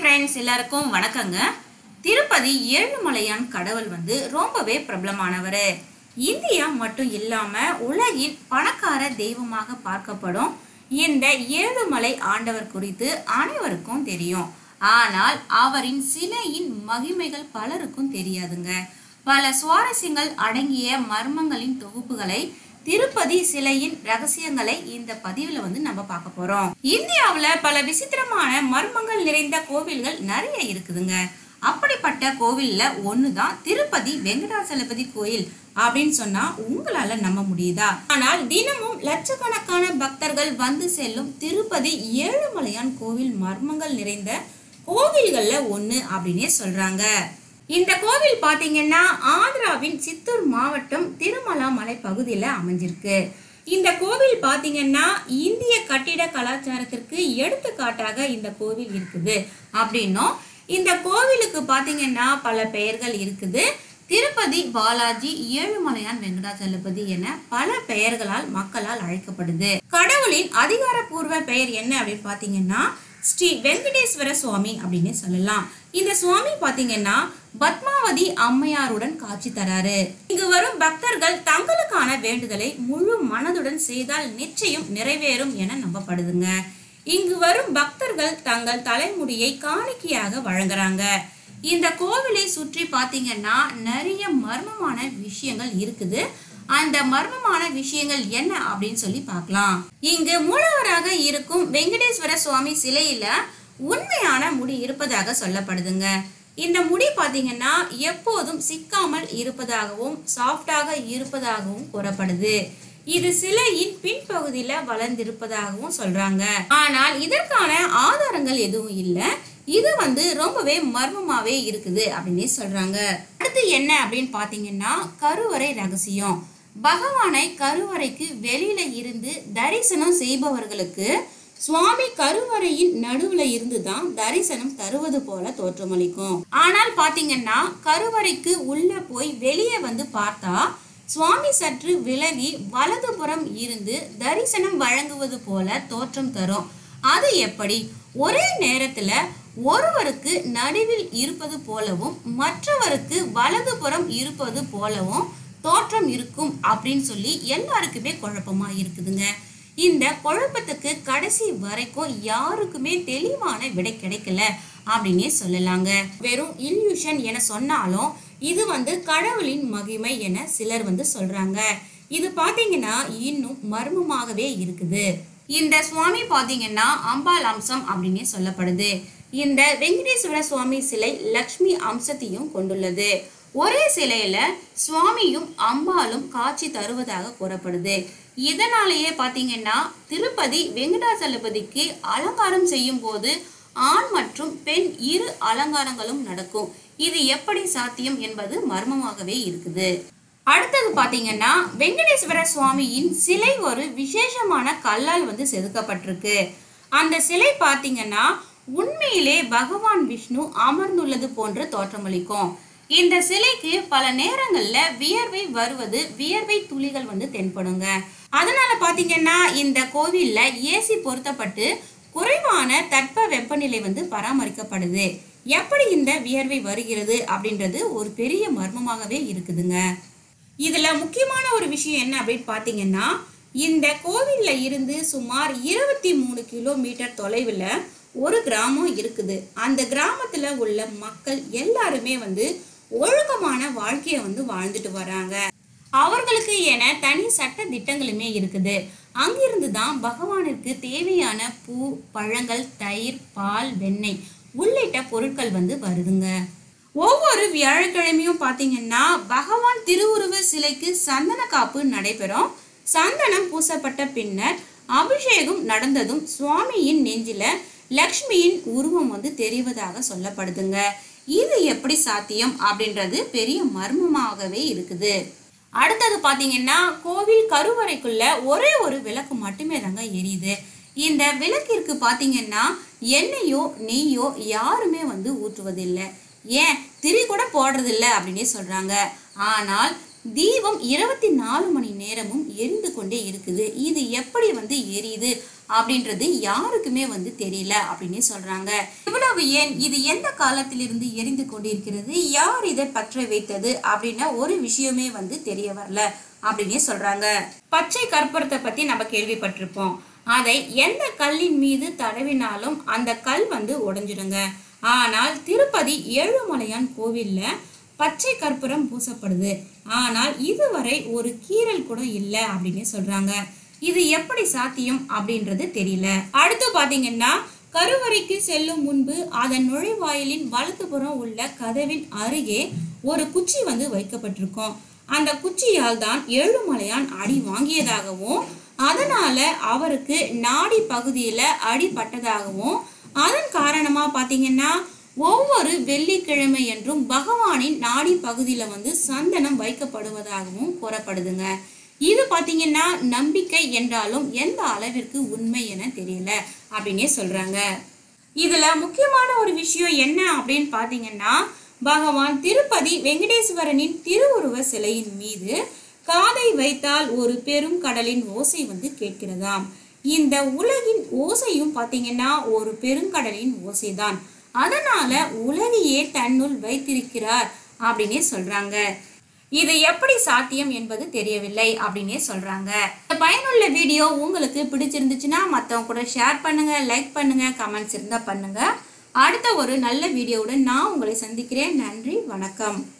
friends எல்லாருக்கும் வணக்கங்க திருப்பதி ஏழுமலையான் கடவுள் வந்து ரொம்பவே பிரபலமானவர் இந்தியா மட்டும் இல்லாம உலகின் பணக்கார தெய்வமாக பார்க்கப்படும் இந்த ஏழுமலை ஆண்டவர் குறித்து அனைவருக்கும் தெரியும் ஆனால் அவரின் சிலையின் மகிமைகள் பலருக்கும் தெரியாதுங்க பல சுவாரஸ்யங்கள் அடங்கிய மர்மங்களின் தொகுப்புகளை திருப்பதி சிலையின் ரகசியங்களை இந்த பதிவுல வந்து நம்ம பார்க்க போறோம் இந்தியாவுல பல விசித்திரமான மர்மங்கள் நிறைந்த கோவில்கள் நிறைய இருக்குதுங்க அப்படிப்பட்ட கோவில்ல ஒண்ணுதான் திருப்பதி வெங்கடாசலபதி கோயில் அப்படின்னு சொன்னா உங்களால நம்ப முடியுதா ஆனால் தினமும் லட்சக்கணக்கான பக்தர்கள் வந்து செல்லும் திருப்பதி ஏழுமலையான் கோவில் மர்மங்கள் நிறைந்த கோவில்கள்ல ஒண்ணு அப்படின்னே சொல்றாங்க இந்த கோவில் பாத்தீங்கன்னா ஆந்திராவின் சித்தூர் மாவட்டம் திருமலாமலை பகுதியில அமைஞ்சிருக்கு இந்த கோவில் பாத்தீங்கன்னா இந்திய கட்டிட கலாச்சாரத்திற்கு எடுத்துக்காட்டாக இந்த கோவில் இருக்குது அப்படின்னும் இந்த கோவிலுக்கு பாத்தீங்கன்னா பல பெயர்கள் இருக்குது திருப்பதி பாலாஜி ஏழுமலையான் வெங்கடாச்சலபதி என பல பெயர்களால் மக்களால் அழைக்கப்படுது கடவுளின் அதிகாரப்பூர்வ பெயர் என்ன அப்படின்னு பாத்தீங்கன்னா ஸ்ரீ வெங்கடேஸ்வர சுவாமி அப்படின்னு சொல்லலாம் இந்த சுவாமி பாத்தீங்கன்னா பத்மாவதி அம்மையாருடன் காட்சி தராரு இங்கு வரும் பக்தர்கள் தங்களுக்கான வேண்டுதலை முழு மனதுடன் செய்தால் நிச்சயம் நிறைவேறும் என நம்பப்படுதுங்க இங்கு வரும் பக்தர்கள் தங்கள் தலைமுடியை காணிக்கையாக வழங்குறாங்க இந்த கோவிலை சுற்றி பாத்தீங்கன்னா நிறைய மர்மமான விஷயங்கள் இருக்குது அந்த மர்மமான விஷயங்கள் என்ன அப்படின்னு சொல்லி பார்க்கலாம் இங்கு மூலவராக இருக்கும் வெங்கடேஸ்வர சுவாமி சிலையில உண்மையான முடி இருப்பதாக சொல்லப்படுதுங்க இந்த முடி பாத்தீங்கன்னா எப்போதும் சிக்காமல் இருப்பதாகவும் சாஃப்டாக இருப்பதாகவும் கூறப்படுது இது சிலையின் பின்பகுதியில வளர்ந்திருப்பதாகவும் சொல்றாங்க ஆனால் இதற்கான ஆதாரங்கள் எதுவும் இல்ல இது வந்து ரொம்பவே மர்மமாவே இருக்குது அப்படின்னு சொல்றாங்க அடுத்து என்ன அப்படின்னு பாத்தீங்கன்னா கருவறை ரகசியம் பகவானை கருவறைக்கு வெளியில இருந்து தரிசனம் செய்பவர்களுக்கு சுவாமி கருவறையின் நடுவுல இருந்து தான் தரிசனம் தருவது போல தோற்றமளிக்கும் ஆனால் பாத்தீங்கன்னா கருவறைக்கு உள்ள போய் வெளியே வந்து பார்த்தா சுவாமி சற்று விலகி வலதுபுறம் இருந்து தரிசனம் வழங்குவது போல தோற்றம் தரும் அது எப்படி ஒரே நேரத்துல ஒருவருக்கு நடுவில் இருப்பது போலவும் மற்றவருக்கு வலதுபுறம் இருப்பது போலவும் தோற்றம் இருக்கும் அப்படின்னு சொல்லி எல்லாருக்குமே குழப்பமா இருக்குதுங்க இந்த குழப்பத்துக்கு கடைசி வரைக்கும் யாருக்குமே தெளிவான விடை கிடைக்கல அப்படின்னே சொல்லலாங்க வெறும் இல்யூஷன் என சொன்னாலும் இது வந்து கடவுளின் மகிமை என சிலர் வந்து சொல்றாங்க இது பாத்தீங்கன்னா இன்னும் மர்மமாகவே இருக்குது இந்த சுவாமி பாத்தீங்கன்னா அம்பாள் அம்சம் அப்படின்னே சொல்லப்படுது இந்த வெங்கடேஸ்வர சுவாமி சிலை லக்ஷ்மி அம்சத்தையும் கொண்டுள்ளது ஒரே சிலையில சுவாமியும் அம்பாலும் காட்சி தருவதாக கூறப்படுது இதனாலேயே பாத்தீங்கன்னா திருப்பதி வெங்கடாசலபதிக்கு அலங்காரம் செய்யும் போது ஆண் மற்றும் பெண் இரு அலங்காரங்களும் நடக்கும் இது எப்படி சாத்தியம் என்பது மர்மமாகவே இருக்குது அடுத்தது பாத்தீங்கன்னா வெங்கடேஸ்வர சுவாமியின் சிலை ஒரு விசேஷமான கல்லால் வந்து செதுக்கப்பட்டிருக்கு அந்த சிலை பாத்தீங்கன்னா உண்மையிலே பகவான் விஷ்ணு அமர்ந்துள்ளது போன்று தோற்றமளிக்கும் இந்த சிலைக்கு பல நேரங்கள்ல வியர்வை வருவது வியர்வை துளிகள் வந்து தென்படுங்க அதனால பாத்தீங்கன்னா இந்த கோவில்ல ஏசி பொருத்தப்பட்டு குறைவான தட்ப வெப்பநிலை வந்து பராமரிக்கப்படுது எப்படி இந்த வியர்வை வருகிறது அப்படின்றது ஒரு பெரிய மர்மமாகவே இருக்குதுங்க இதுல முக்கியமான ஒரு விஷயம் என்ன அப்படின்னு பாத்தீங்கன்னா இந்த கோவில்ல இருந்து சுமார் இருபத்தி மூணு கிலோமீட்டர் தொலைவுல ஒரு கிராமம் இருக்குது அந்த கிராமத்துல உள்ள மக்கள் எல்லாருமே வந்து ஒழுக்கமான வாழ்க்கையை வந்து வாழ்ந்துட்டு வராங்க அவர்களுக்கு என தனி சட்ட திட்டங்களுமே இருக்குது அங்கிருந்து தான் பகவானிற்கு தேவையான பூ பழங்கள் தயிர் பால் வெண்ணெய் உள்ளிட்ட பொருட்கள் வந்து வருதுங்க ஒவ்வொரு வியாழக்கிழமையும் பாத்தீங்கன்னா பகவான் திருவுருவ சிலைக்கு சந்தன காப்பு நடைபெறும் சந்தனம் பூசப்பட்ட பின்னர் அபிஷேகம் நடந்ததும் சுவாமியின் நெஞ்சில லக்ஷ்மியின் உருவம் வந்து தெரிவதாக சொல்லப்படுதுங்க இது எப்படி சாத்தியம் அப்படின்றது பெரிய மர்மமாகவே இருக்குது அடுத்தது பாத்தீங்கன்னா கோவில் கருவறைக்குள்ள ஒரே ஒரு விளக்கு மட்டுமே தாங்க எரியுது இந்த விளக்கிற்கு பாத்தீங்கன்னா எண்ணெயோ நெய்யோ யாருமே வந்து ஊற்றுவதில்லை ஏன் திரி கூட போடுறதில்ல அப்படின்னே சொல்றாங்க ஆனால் தீபம் இருபத்தி நாலு மணி நேரமும் எரிந்து கொண்டே இருக்குது இது எப்படி வந்து எரியுது அப்படின்றது யாருக்குமே வந்து தெரியல அப்படின்னு சொல்றாங்க இவ்வளவு ஏன் இது எந்த காலத்திலிருந்து எரிந்து கொண்டிருக்கிறது யார் இதை பற்ற வைத்தது அப்படின்னா ஒரு விஷயமே வந்து தெரிய வரல அப்படின்னே சொல்றாங்க பச்சை கற்பூரத்தை பத்தி நம்ம கேள்விப்பட்டிருப்போம் அதை எந்த கல்லின் மீது தடவினாலும் அந்த கல் வந்து உடைஞ்சிடுங்க ஆனால் திருப்பதி ஏழுமலையான் கோவில்ல பச்சை கற்பூரம் பூசப்படுது ஆனால் இதுவரை ஒரு கீறல் கூட இல்லை அப்படின்னு சொல்றாங்க இது எப்படி சாத்தியம் அப்படின்றது தெரியல அடுத்து பாத்தீங்கன்னா கருவறைக்கு செல்லும் முன்பு அதன் நுழைவாயிலின் வலதுபுறம் உள்ள கதவின் அருகே ஒரு குச்சி வந்து வைக்கப்பட்டிருக்கும் அந்த குச்சியால் தான் ஏழுமலையான் அடி வாங்கியதாகவும் அதனால அவருக்கு நாடி பகுதியில அடிபட்டதாகவும் அதன் காரணமா பாத்தீங்கன்னா ஒவ்வொரு வெள்ளிக்கிழமை என்றும் பகவானின் நாடி பகுதியில வந்து சந்தனம் வைக்கப்படுவதாகவும் கூறப்படுதுங்க இது பாத்தீங்கன்னா நம்பிக்கை என்றாலும் எந்த அளவிற்கு உண்மை என தெரியல அப்படின்னே சொல்றாங்க இதுல முக்கியமான ஒரு விஷயம் என்ன அப்படின்னு பாத்தீங்கன்னா பகவான் திருப்பதி வெங்கடேஸ்வரனின் திருவுருவ சிலையின் மீது காதை வைத்தால் ஒரு பெரும் கடலின் ஓசை வந்து கேட்கிறதாம் இந்த உலகின் ஓசையும் பாத்தீங்கன்னா ஒரு பெருங்கடலின் ஓசைதான் அதனால உலகையே தன்னுள் வைத்திருக்கிறார் அப்படின்னே சொல்றாங்க இது எப்படி சாத்தியம் என்பது தெரியவில்லை அப்படின்னே சொல்றாங்க இந்த பயனுள்ள வீடியோ உங்களுக்கு பிடிச்சிருந்துச்சுன்னா மற்றவங்க கூட ஷேர் பண்ணுங்க லைக் பண்ணுங்க கமெண்ட்ஸ் இருந்தா பண்ணுங்க அடுத்த ஒரு நல்ல வீடியோவுடன் நான் உங்களை சந்திக்கிறேன் நன்றி வணக்கம்